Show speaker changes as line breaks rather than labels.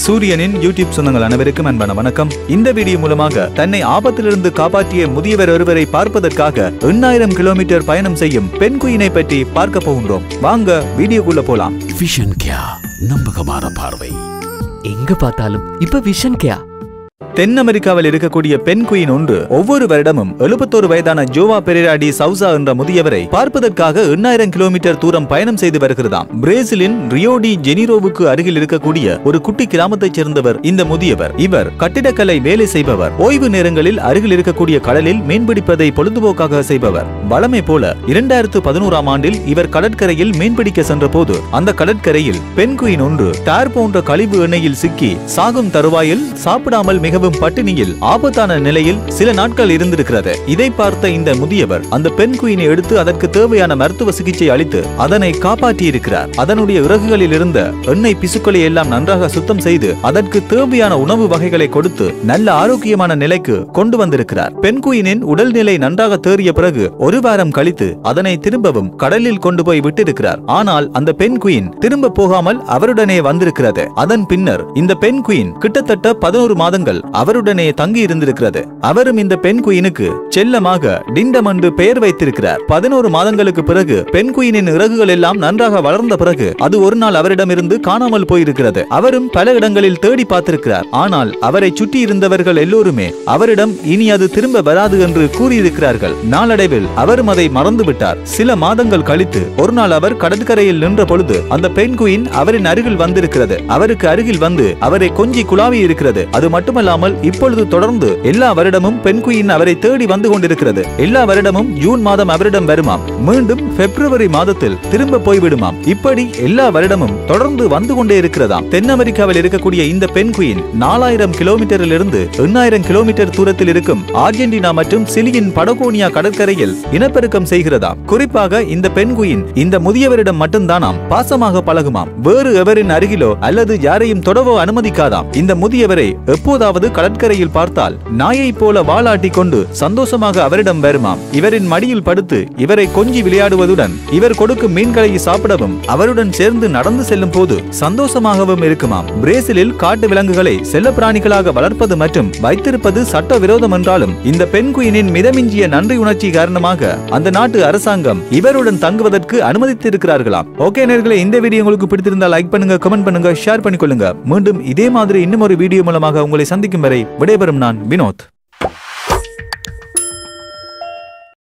சூரியனின் யூடியூப் சொந்தங்கள் அனைவருக்கும் அன்பான வணக்கம் இந்த வீடியோ மூலமாக தன்னை ஆபத்திலிருந்து காப்பாற்றிய முதியவர் ஒருவரை பார்ப்பதற்காக எண்ணாயிரம் கிலோமீட்டர் பயணம் செய்யும் பெண் குயினை பற்றி பார்க்க போகின்றோம் வாங்க வீடியோக்குள்ள போலாம்
விஷன் கியா நம்பகமான பார்வை
எங்க பார்த்தாலும் இப்ப விஷன் கேயா
தென் அமெரிக்காவில் இருக்கக்கூடிய பெண் குயின் ஒன்று ஒவ்வொரு வருடமும் எழுபத்தோரு வயதான ஜோவா பெரேராடி சவுசா என்ற முதியவரை பார்ப்பதற்காக எண்ணாயிரம் கிலோமீட்டர் தூரம் பயணம் செய்து வருகிறதாம் பிரேசிலின் ரியோடி ஜெனிரோவுக்கு அருகில் இருக்கக்கூடிய ஒரு குட்டி கிராமத்தைச் சேர்ந்தவர் இந்த முதியவர் இவர் கட்டிடக்கலை வேலை செய்பவர் ஓய்வு நேரங்களில் அருகில் இருக்கக்கூடிய கடலில் மீன்பிடிப்பதை பொழுதுபோக்காக செய்பவர் வளமை போல இரண்டாயிரத்து பதினோராம் ஆண்டில் இவர் கடற்கரையில் மீன்பிடிக்க சென்றபோது அந்த கடற்கரையில் பெண் குயின் ஒன்று டயர் போன்ற கழிவு எண்ணெயில் சிக்கி சாகும் தருவாயில் சாப்பிடாமல் மிகவும் பட்டினியில் ஆபத்தான நிலையில் சில நாட்கள் இருந்திருக்கிறது இதை பார்த்த இந்த முதியவர் அந்த பெண் குயினை எடுத்து அதற்கு தேவையான மருத்துவ சிகிச்சை அளித்து அதனை காப்பாற்றி இருக்கிறார் அதனுடைய இறகுகளில் இருந்த எண்ணெய் பிசுக்களை எல்லாம் நன்றாக சுத்தம் செய்து அதற்கு தேவையான உணவு வகைகளை கொடுத்து நல்ல ஆரோக்கியமான நிலைக்கு கொண்டு வந்திருக்கிறார் பெண் குயினின் உடல்நிலை நன்றாக தேறிய பிறகு ஒரு வாரம் கழித்து அதனை திரும்பவும் கடலில் கொண்டு போய் விட்டிருக்கிறார் ஆனால் அந்த பெண் குயின் திரும்ப போகாமல் அவருடனே வந்திருக்கிறது அதன் பின்னர் இந்த பெண் குயின் கிட்டத்தட்ட பதினோரு மாதங்கள் அவருடனே தங்கி இருந்திருக்கிறது அவரும் இந்த பெண் குயினுக்கு செல்லமாக டிண்டம் என்று பெயர் வைத்திருக்கிறார் பதினோரு மாதங்களுக்கு பிறகு பெண் குயினின் இறகுகள் எல்லாம் நன்றாக வளர்ந்த பிறகு அது ஒரு நாள் அவரிடமிருந்து காணாமல் போயிருக்கிறது அவரும் பல இடங்களில் தேடி பார்த்திருக்கிறார் ஆனால் அவரை சுற்றி இருந்தவர்கள் எல்லோருமே அவரிடம் இனி அது திரும்ப வராது என்று கூறியிருக்கிறார்கள் நாளடைவில் அவரும் அதை மறந்து விட்டார் சில மாதங்கள் கழித்து ஒரு நாள் அவர் கடற்கரையில் நின்ற பொழுது அந்த பெண் குயின் அவரின் அருகில் வந்திருக்கிறது அவருக்கு அருகில் வந்து அவரை கொஞ்சி குழாவி இருக்கிறது அது மட்டுமல்லாமல் இப்பொழுது தொடர்ந்து எல்லா வருடமும் பெண் குயின் அவரை தேடி வந்து கொண்டிருக்கிறது எல்லா வருடமும் ஜூன் மாதம் அவரிடம் வருமாம் மீண்டும் பிப்ரவரி மாதத்தில் திரும்ப போய்விடுமாம் இப்படி எல்லா வருடமும் தொடர்ந்து வந்து கொண்டே இருக்கிறதாம் தென் அமெரிக்காவில் இருக்கக்கூடிய இந்த பெண் குயின் நாலாயிரம் கிலோமீட்டரில் இருந்து எண்ணாயிரம் கிலோமீட்டர் தூரத்தில் இருக்கும் ஆர்ஜென்டினா மற்றும் சிலியின் படகோனியா கடற்கரையில் இனப்பெருக்கம் செய்கிறதாம் குறிப்பாக இந்த பெண் குயின் இந்த முதியவரிடம் மட்டும்தானாம் பாசமாக பழகுமாம் வேறு எவரின் அருகிலோ அல்லது யாரையும் தொடவோ அனுமதிக்காதாம் இந்த முதியவரை எப்போதாவது கடற்கரையில் பார்த்தால் நாயை போல வாளாட்டி கொண்டு சந்தோஷமாக அவரிடம் வருமாம் இவரின் மடியில் படுத்து இவரை கொஞ்சி விளையாடுவதுடன் இவர் கொடுக்கும் மீன்களை சாப்பிடவும் அவருடன் சேர்ந்து நடந்து செல்லும் போது சந்தோஷமாகவும் இருக்குமாம் பிரேசிலில் காட்டு விலங்குகளை செல்லப்பிராணிகளாக வளர்ப்பது மற்றும் வைத்திருப்பது சட்ட விரோதம் என்றாலும் இந்த பெண் குயினின் மிதமிஞ்சிய நன்றி உணர்ச்சி காரணமாக அந்த நாட்டு அரசாங்கம் இவருடன் தங்குவதற்கு அனுமதித்திருக்கிறார்களாம் ஓகே நேர்களே இந்த வீடியோ உங்களுக்கு பிடித்திருந்தால் லைக் பண்ணுங்க கமெண்ட் பண்ணுங்க ஷேர் பண்ணிக்கொள்ளுங்க மீண்டும் இதே மாதிரி இன்னும் ஒரு வீடியோ மூலமாக உங்களை சந்திக்கும் வரை விடைபெறும் நான் வினோத்